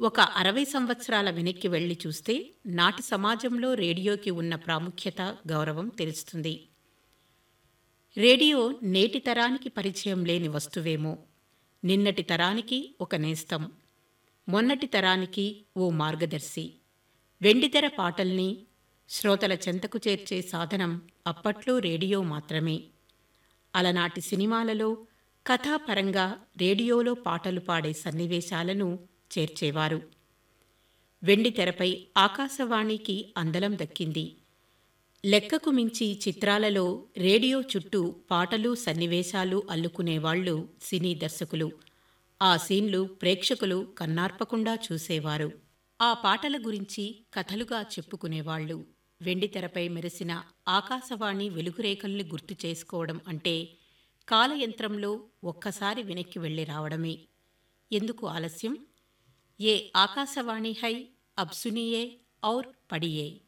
ఒక అరవై సంవత్సరాల వెనక్కి వెళ్లి చూస్తే నాటి సమాజంలో రేడియోకి ఉన్న ప్రాముఖ్యత గౌరవం తెలుస్తుంది రేడియో నేటి తరానికి పరిచయం లేని వస్తువేమో నిన్నటి తరానికి ఒక నేస్తం మొన్నటి తరానికి ఓ మార్గదర్శి వెండితెర పాటల్ని శ్రోతల చెంతకు చేర్చే సాధనం అప్పట్లో రేడియో మాత్రమే అలనాటి సినిమాలలో కథాపరంగా రేడియోలో పాటలు పాడే సన్నివేశాలను చేర్చేవారు వెండితెరపై ఆకాశవాణికి అందలం దక్కింది లెక్కకు మించి చిత్రాలలో రేడియో చుట్టూ పాటలు సన్నివేశాలు అల్లుకునేవాళ్లు సినీ దర్శకులు ఆ సీన్లు ప్రేక్షకులు కన్నార్పకుండా చూసేవారు ఆ పాటల గురించి కథలుగా చెప్పుకునేవాళ్లు వెండితెరపై మెరిసిన ఆకాశవాణి వెలుగురేఖల్ని గుర్తు చేసుకోవడం అంటే కాలయంత్రంలో ఒక్కసారి వెనక్కి వెళ్ళి రావడమే ఎందుకు ఆలస్యం ఏ ఆకాశవాణి హై అబ్ సునియే ఔర్ పడియే